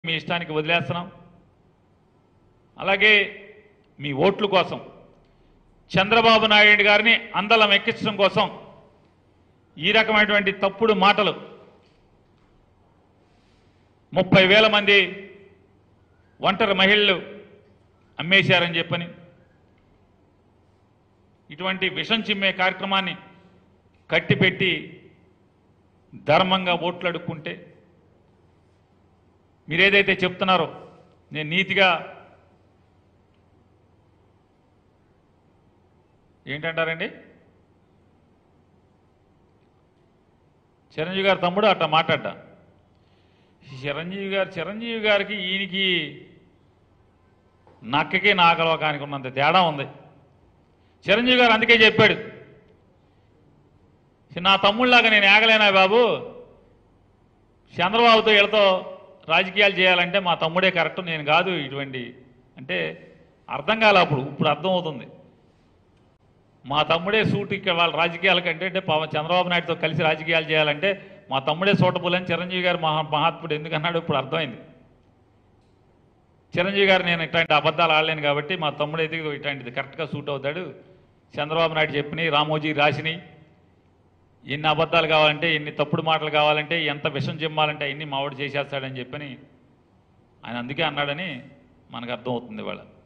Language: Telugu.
మీ ఇష్టానికి వదిలేస్తున్నాం అలాగే మీ ఓట్ల కోసం చంద్రబాబు నాయుడు గారిని అందలం ఎక్కించడం కోసం ఈ రకమైనటువంటి తప్పుడు మాటలు ముప్పై వేల మంది ఒంటరి మహిళలు అమ్మేశారని చెప్పని ఇటువంటి విషం చిమ్మే కార్యక్రమాన్ని కట్టిపెట్టి ధర్మంగా ఓట్లు అడుక్కుంటే మీరేదైతే చెప్తున్నారో నేను నీతిగా ఏంటంటారండి చిరంజీవి గారి తమ్ముడు అట్లా మాట్లాడ్డా చిరంజీవి గారు చిరంజీవి గారికి ఈయనకి నక్కకి నాగలోకానికి ఉన్నంత తేడా ఉంది చిరంజీవి గారు అందుకే చెప్పాడు నా తమ్ముళ్ళలాగా నేను ఏగలేనా బాబు చంద్రబాబుతో వీళ్ళతో రాజకీయాలు చేయాలంటే మా తమ్ముడే కరెక్ట్ నేను కాదు ఇటువంటి అంటే అర్థం కాలే అప్పుడు ఇప్పుడు అర్థం అవుతుంది మా తమ్ముడే సూట్ ఇక్కడ వాళ్ళ రాజకీయాల కంటే అంటే పవన్ చంద్రబాబు నాయుడుతో కలిసి రాజకీయాలు చేయాలంటే మా తమ్ముడే సూటబుల్ అని చిరంజీవి గారు మహా మహాత్ముడు ఎందుకన్నాడు ఇప్పుడు అర్థమైంది చిరంజీవి గారు నేను ఇట్లాంటి అబద్ధాలు ఆడలేను కాబట్టి మా తమ్ముడు అయితే ఇదిగో ఇట్లాంటిది కరెక్ట్గా సూట్ అవుతాడు చంద్రబాబు నాయుడు చెప్పినాయి రామోజీ రాసినాయి ఎన్ని అబద్ధాలు కావాలంటే ఎన్ని తప్పుడు మాటలు కావాలంటే ఎంత విషం చిమ్మాలంటే అన్ని మావాడు చేసేస్తాడని చెప్పని ఆయన అందుకే అన్నాడని మనకు అర్థం అవుతుంది ఇవాళ